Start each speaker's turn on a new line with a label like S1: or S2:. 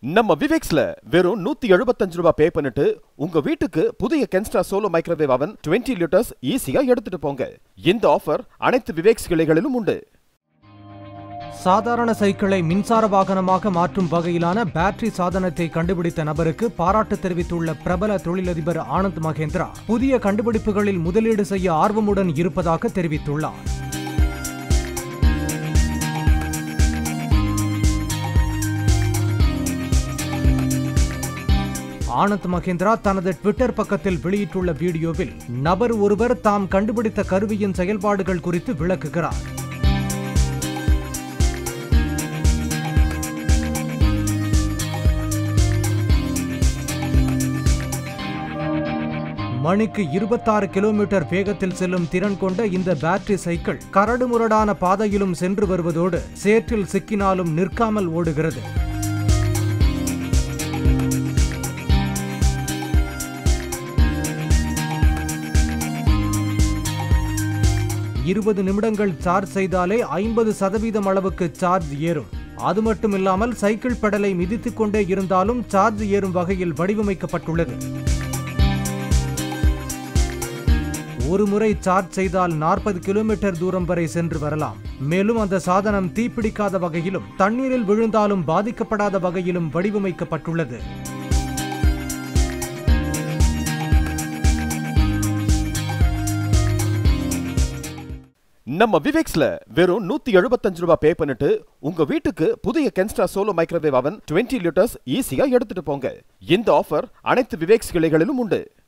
S1: நம்ம விவேக்ஸ்ல வெறும் நூத்தி எழுபத்தஞ்சு ரூபாய் பே பண்ணிட்டு உங்க வீட்டுக்கு புதிய கென்ஸ்டா சோலோ மைக்ரோவேவ் அவன் 20 லிட்டர்ஸ் ஈஸியா எடுத்துட்டு போங்க இந்த ஆஃபர் அனைத்து விவேக்ஸ் கிளைகளிலும் உண்டு
S2: சாதாரண சைக்கிளை மின்சார வாகனமாக மாற்றும் வகையிலான பேட்டரி சாதனத்தை கண்டுபிடித்த நபருக்கு பாராட்டு தெரிவித்துள்ள பிரபல தொழிலதிபர் ஆனந்த் மகேந்திரா புதிய கண்டுபிடிப்புகளில் முதலீடு செய்ய ஆர்வமுடன் இருப்பதாக தெரிவித்துள்ளார் ஆனந்த் மகேந்திரா தனது ட்விட்டர் பக்கத்தில் வெளியிட்டுள்ள வீடியோவில் நபர் ஒருவர் தாம் கண்டுபிடித்த கருவியின் செயல்பாடுகள் குறித்து விளக்குகிறார் மணிக்கு இருபத்தாறு கிலோமீட்டர் வேகத்தில் செல்லும் திறன் கொண்ட இந்த பேட்டரி சைக்கிள் கரடுமுரடான பாதையிலும் சென்று வருவதோடு சேற்றில் சிக்கினாலும் நிற்காமல் ஓடுகிறது இருபது நிமிடங்கள் சார்ஜ் செய்தாலே ஐம்பது சதவீதம் அளவுக்கு சார்ஜ் ஏறும் அது மட்டும் இல்லாமல் சைக்கிள் பெடலை மிதித்துக் கொண்டே இருந்தாலும் சார்ஜ் ஏறும் வகையில் வடிவமைக்கப்பட்டுள்ளது ஒரு முறை சார்ஜ் செய்தால் நாற்பது கிலோமீட்டர் தூரம் வரை சென்று வரலாம் மேலும் அந்த சாதனம் தீப்பிடிக்காத வகையிலும் தண்ணீரில் விழுந்தாலும் பாதிக்கப்படாத வகையிலும் வடிவமைக்கப்பட்டுள்ளது
S1: நம்ம விவேக்ஸ்ல வெறும் நூத்தி எழுபத்தஞ்சு ரூபாய் பே பண்ணிட்டு உங்க வீட்டுக்கு புதிய கென்ஸ்டா சோலோ மைக்ரோவேவ் அவன் 20 லிட்டர்ஸ் ஈஸியா எடுத்துட்டு போங்க இந்த ஆஃபர் அனைத்து விவேக்ஸ் கிளைகளிலும் உண்டு